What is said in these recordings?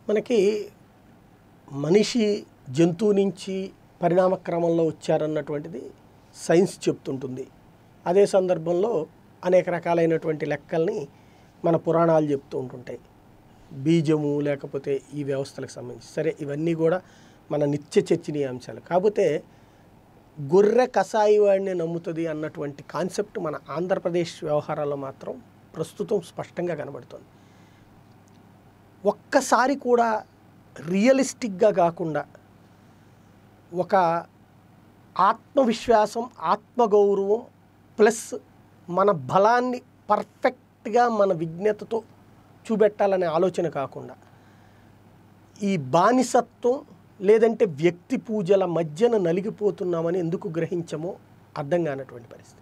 మనకి మనిషి జంతువు నుంచి పరిణామ క్రమంలో వచ్చారన్నటువంటిది సైన్స్ చెప్తుంటుంది అదే సందర్భంలో అనేక రకాలైనటువంటి లెక్కల్ని మన పురాణాలు చెప్తూ ఉంటుంటాయి బీజము లేకపోతే ఈ వ్యవస్థలకు సంబంధించి సరే ఇవన్నీ కూడా మన నిత్య చర్చనీయ అంశాలు కాకపోతే గొర్రె కషాయి వాడిని నమ్ముతుంది అన్నటువంటి కాన్సెప్ట్ మన ఆంధ్రప్రదేశ్ వ్యవహారాల్లో మాత్రం ప్రస్తుతం స్పష్టంగా కనబడుతుంది ఒక్కసారి కూడా రియలిస్టిక్గా కాకుండా ఒక ఆత్మవిశ్వాసం ఆత్మగౌరవం ప్లస్ మన బలాన్ని పర్ఫెక్ట్గా మన విజ్ఞతతో చూపెట్టాలనే ఆలోచన కాకుండా ఈ బానిసత్వం లేదంటే వ్యక్తి పూజల మధ్యన నలిగిపోతున్నామని ఎందుకు గ్రహించమో అర్థం కానటువంటి పరిస్థితి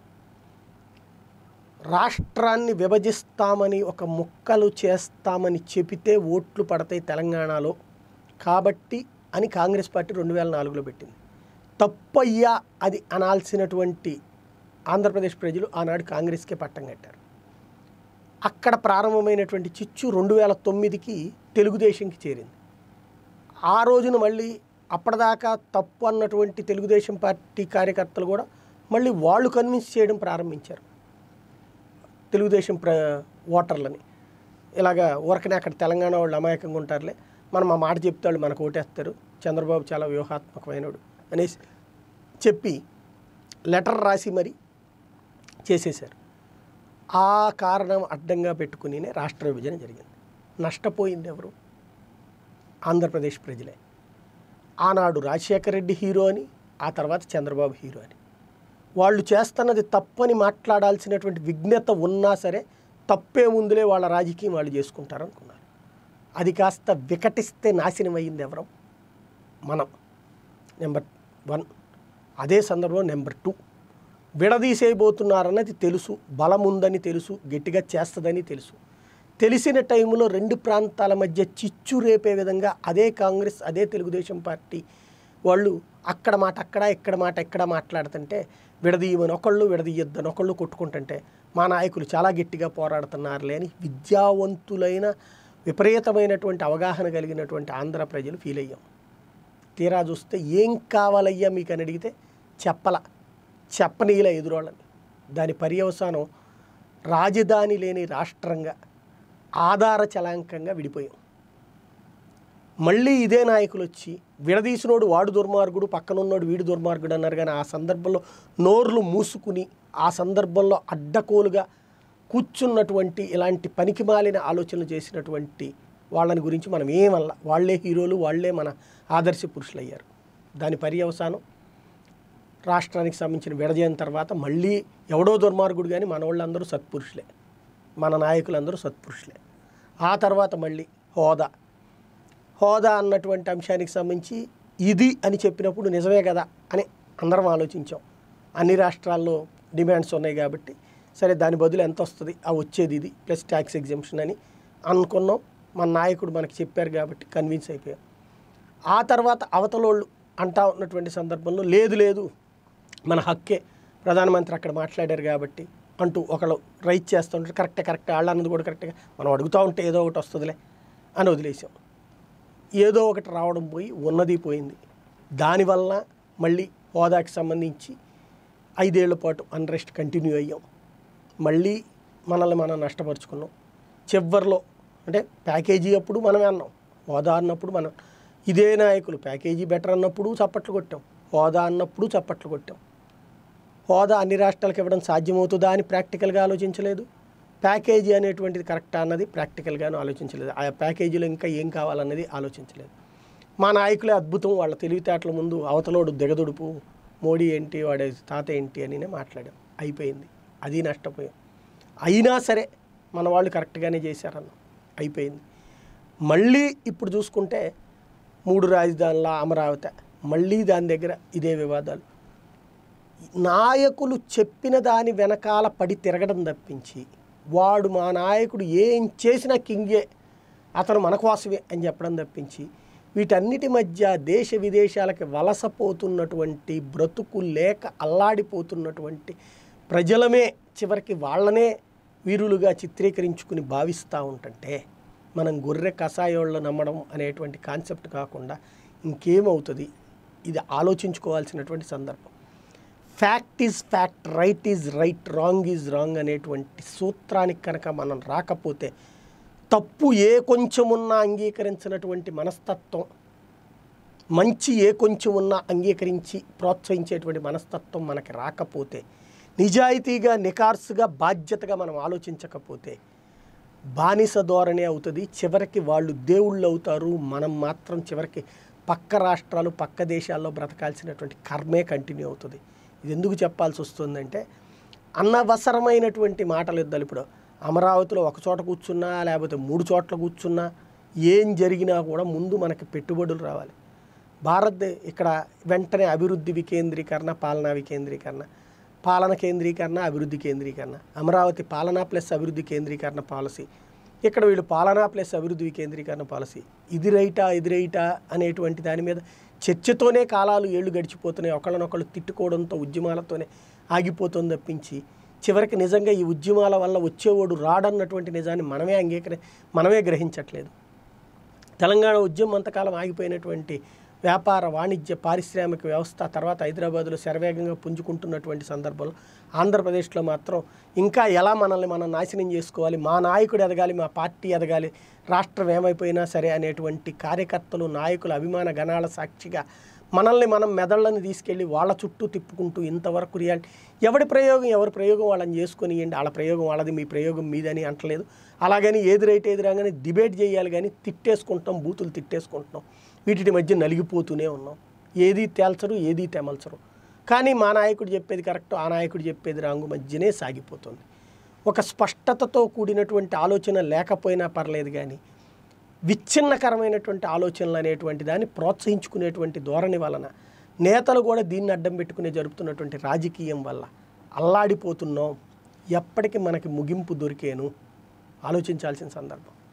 రాష్ట్రాన్ని విభజిస్తామని ఒక ముక్కలు చేస్తామని చెబితే ఓట్లు పడతాయి తెలంగాణలో కాబట్టి అని కాంగ్రెస్ పార్టీ రెండు వేల నాలుగులో పెట్టింది తప్పయ్యా అది అనాల్సినటువంటి ఆంధ్రప్రదేశ్ ప్రజలు ఆనాడు కాంగ్రెస్కే పట్టం కట్టారు అక్కడ ప్రారంభమైనటువంటి చిచ్చు రెండు వేల తొమ్మిదికి తెలుగుదేశంకి చేరింది ఆ రోజున మళ్ళీ అప్పటిదాకా తప్పు అన్నటువంటి తెలుగుదేశం పార్టీ కార్యకర్తలు కూడా మళ్ళీ వాళ్ళు కన్విన్స్ చేయడం ప్రారంభించారు తెలుగుదేశం ప్ర ఓటర్లని ఇలాగా ఊరకనే అక్కడ తెలంగాణ వాళ్ళు అమాయకంగా ఉంటారులే మనం ఆ మాట చెప్తే వాళ్ళు మనకు ఓటేస్తారు చంద్రబాబు చాలా వ్యూహాత్మకమైనడు అనేసి చెప్పి లెటర్ రాసి మరి చేసేశారు ఆ కారణం అడ్డంగా పెట్టుకునినే రాష్ట్ర విభజన జరిగింది నష్టపోయింది ఎవరు ఆంధ్రప్రదేశ్ ప్రజలే ఆనాడు రాజశేఖర రెడ్డి హీరో అని ఆ తర్వాత చంద్రబాబు హీరో అని వాళ్ళు చేస్తున్నది తప్పని మాట్లాడాల్సినటువంటి విఘ్నత ఉన్నా సరే తప్పే ముందులే వాళ్ళ రాజకీయం వాళ్ళు చేసుకుంటారు అనుకున్నారు అది కాస్త వికటిస్తే నాశనం అయ్యింది ఎవరం మనం నెంబర్ వన్ అదే సందర్భంలో నెంబర్ టూ విడదీసేయబోతున్నారన్నది తెలుసు బలం ఉందని తెలుసు గట్టిగా చేస్తుందని తెలుసు తెలిసిన టైంలో రెండు ప్రాంతాల మధ్య చిచ్చు రేపే విధంగా అదే కాంగ్రెస్ అదే తెలుగుదేశం పార్టీ వాళ్ళు అక్కడ మాట అక్కడ ఇక్కడ మాట ఎక్కడ మాట్లాడుతుంటే విడదీయమని ఒకళ్ళు విడదీయొద్దని ఒకళ్ళు కొట్టుకుంటుంటే మా నాయకులు చాలా గట్టిగా పోరాడుతున్నారులే అని విద్యావంతులైన విపరీతమైనటువంటి అవగాహన కలిగినటువంటి ఆంధ్ర ప్రజలు ఫీల్ అయ్యాం తీరా చూస్తే ఏం కావాలయ్యా మీకు అని అడిగితే చెప్పల చెప్పనీల ఎదురోళ్ళని దాని పర్యవసానం రాజధాని లేని రాష్ట్రంగా ఆధార చలాంకంగా విడిపోయాం మళ్ళీ ఇదే నాయకులు వచ్చి విడదీసినోడు వాడు దుర్మార్గుడు పక్కనున్నోడు వీడు దుర్మార్గుడు అన్నారు కానీ ఆ సందర్భంలో నోర్లు మూసుకుని ఆ సందర్భంలో అడ్డకోలుగా కూర్చున్నటువంటి ఇలాంటి పనికిమాలిన ఆలోచనలు చేసినటువంటి వాళ్ళని గురించి మనం ఏమల్ల వాళ్ళే హీరోలు వాళ్ళే మన ఆదర్శ పురుషులు అయ్యారు దాని పర్యవసానం రాష్ట్రానికి సంబంధించిన విడజయం తర్వాత మళ్ళీ ఎవడో దుర్మార్గుడు కానీ మన వాళ్ళందరూ సత్పురుషులే మన నాయకులందరూ సత్పురుషులే ఆ తర్వాత మళ్ళీ హోదా హోదా అన్నటువంటి అంశానికి సంబంధించి ఇది అని చెప్పినప్పుడు నిజమే కదా అని అందరం ఆలోచించాం అన్ని రాష్ట్రాల్లో డిమాండ్స్ ఉన్నాయి కాబట్టి సరే దాని బదులు ఎంత వస్తుంది ఆ వచ్చేది ఇది ప్లస్ ట్యాక్స్ ఎగ్జంప్షన్ అని అనుకున్నాం మన నాయకుడు మనకి చెప్పారు కాబట్టి కన్విన్స్ అయిపోయాం ఆ తర్వాత అవతలోళ్ళు అంటా ఉన్నటువంటి సందర్భంలో లేదు లేదు మన హక్కే ప్రధానమంత్రి అక్కడ మాట్లాడారు కాబట్టి అంటూ ఒకళ్ళు రైట్ చేస్తుంటే కరెక్టే కరెక్టే వాళ్ళు అన్నది కూడా కరెక్ట్గా మనం అడుగుతూ ఉంటే ఏదో ఒకటి వస్తుందిలే అని వదిలేసాం ఏదో ఒకటి రావడం పోయి ఉన్నది పోయింది దానివల్ల మళ్ళీ హోదాకి సంబంధించి ఐదేళ్ల పాటు అన్రెస్ట్ కంటిన్యూ అయ్యాం మళ్ళీ మనల్ని మనం నష్టపరుచుకున్నాం చివరిలో అంటే ప్యాకేజీ అప్పుడు మనమే అన్నాం హోదా అన్నప్పుడు మనం ఇదే నాయకులు ప్యాకేజీ బెటర్ అన్నప్పుడు చప్పట్లు కొట్టాం హోదా అన్నప్పుడు చప్పట్లు కొట్టాం హోదా అన్ని రాష్ట్రాలకు ఇవ్వడం సాధ్యమవుతుందా అని ప్రాక్టికల్గా ఆలోచించలేదు ప్యాకేజీ అనేటువంటిది కరెక్టా అన్నది ప్రాక్టికల్గాను ఆలోచించలేదు ఆ ప్యాకేజీలో ఇంకా ఏం కావాలన్నది ఆలోచించలేదు మా నాయకులే అద్భుతం వాళ్ళ తెలివితేటల ముందు అవతలోడు దిగదుడుపు మోడీ ఏంటి వాడి తాత ఏంటి అని మాట్లాడాం అయిపోయింది అది నష్టపోయాం అయినా సరే మన వాళ్ళు కరెక్ట్గానే చేశారన్న అయిపోయింది మళ్ళీ ఇప్పుడు చూసుకుంటే మూడు రాజధానుల అమరావతి మళ్ళీ దాని దగ్గర ఇదే వివాదాలు నాయకులు చెప్పిన దాని వెనకాల పడి తిరగడం తప్పించి వాడు మా నాయకుడు ఏం చేసినా కింగే అతను మన కోసమే అని చెప్పడం తప్పించి వీటన్నిటి మధ్య దేశ విదేశాలకి వలసపోతున్నటువంటి బ్రతుకు లేక అల్లాడిపోతున్నటువంటి ప్రజలమే చివరికి వాళ్ళనే వీరులుగా చిత్రీకరించుకుని భావిస్తూ ఉంటుంటే మనం గొర్రె కషాయోళ్ళు నమ్మడం అనేటువంటి కాన్సెప్ట్ కాకుండా ఇంకేమవుతుంది ఇది ఆలోచించుకోవాల్సినటువంటి సందర్భం fact is fact right is right wrong is wrong అనేటువంటి సూత్రానికి కనుక మనం రాకపోతే తప్పు ఏ కొంచెం ఉన్నా అంగీకరించినటువంటి మనస్తత్వం మంచి ఏ కొంచెం ఉన్నా అంగీకరించి ప్రోత్సహించేటువంటి మనస్తత్వం మనకి రాకపోతే నిజాయితీగా నికార్సుగా బాధ్యతగా మనం ఆలోచించకపోతే బానిస ధోరణి అవుతుంది చివరికి వాళ్ళు దేవుళ్ళు అవుతారు మనం మాత్రం చివరికి పక్క రాష్ట్రాలు పక్క దేశాల్లో బ్రతకాల్సినటువంటి కర్మే కంటిన్యూ అవుతుంది ఇది ఎందుకు చెప్పాల్సి వస్తుందంటే అనవసరమైనటువంటి మాటలు ఇద్దరు ఇప్పుడు అమరావతిలో ఒక చోట కూర్చున్నా లేకపోతే మూడు చోట్ల కూర్చున్నా ఏం జరిగినా కూడా ముందు మనకి పెట్టుబడులు రావాలి భారత్ ఇక్కడ వెంటనే అభివృద్ధి వికేంద్రీకరణ పాలనా వికేంద్రీకరణ పాలన కేంద్రీకరణ అభివృద్ధి కేంద్రీకరణ అమరావతి పాలనా ప్లస్ అభివృద్ధి కేంద్రీకరణ పాలసీ ఇక్కడ వీళ్ళు పాలనా ప్లస్ అభివృద్ధి వికేంద్రీకరణ పాలసీ ఇది రైటా ఇది రైటా అనేటువంటి దాని మీద చర్చతోనే కాలాలు ఏళ్ళు గడిచిపోతున్నాయి ఒకళ్ళనొకళ్ళు తిట్టుకోవడంతో ఉద్యమాలతోనే ఆగిపోతుంది తప్పించి చివరికి నిజంగా ఈ ఉద్యమాల వల్ల వచ్చేవాడు రాడన్నటువంటి నిజాన్ని మనమే అంగీకరి మనమే గ్రహించట్లేదు తెలంగాణ ఉద్యమం అంతకాలం ఆగిపోయినటువంటి వ్యాపార వాణిజ్య పారిశ్రామిక వ్యవస్థ తర్వాత హైదరాబాద్లో శరవేగంగా పుంజుకుంటున్నటువంటి సందర్భంలో ఆంధ్రప్రదేశ్లో మాత్రం ఇంకా ఎలా మనల్ని మనం నాశనం చేసుకోవాలి మా నాయకుడు ఎదగాలి మా పార్టీ ఎదగాలి రాష్ట్రం ఏమైపోయినా సరే అనేటువంటి కార్యకర్తలు నాయకుల అభిమాన గణాల సాక్షిగా మనల్ని మనం మెదళ్ళని తీసుకెళ్ళి వాళ్ళ చుట్టూ తిప్పుకుంటూ ఇంతవరకు రియాలిటీ ఎవడి ప్రయోగం ఎవరి ప్రయోగం వాళ్ళని చేసుకొని ఇవ్వండి వాళ్ళ ప్రయోగం వాళ్ళది మీ ప్రయోగం మీదని అంటలేదు అలాగని ఏది రైట్ ఏది రాగానే డిబేట్ చేయాలి కానీ తిట్టేసుకుంటాం బూతులు తిట్టేసుకుంటున్నాం వీటి మధ్య నలిగిపోతూనే ఉన్నాం ఏది తేల్చరు ఏది తెమల్చరు కానీ మా నాయకుడు చెప్పేది కరెక్ట్ ఆ నాయకుడు చెప్పేది రాంగు మధ్యనే సాగిపోతుంది ఒక స్పష్టతతో కూడినటువంటి ఆలోచన లేకపోయినా పర్లేదు కానీ విచ్ఛిన్నకరమైనటువంటి ఆలోచనలు అనేటువంటి దాన్ని ప్రోత్సహించుకునేటువంటి ధోరణి వలన నేతలు కూడా దీన్ని అడ్డం పెట్టుకునే జరుపుతున్నటువంటి రాజకీయం వల్ల అల్లాడిపోతున్నాం ఎప్పటికి మనకి ముగింపు దొరికేను ఆలోచించాల్సిన సందర్భం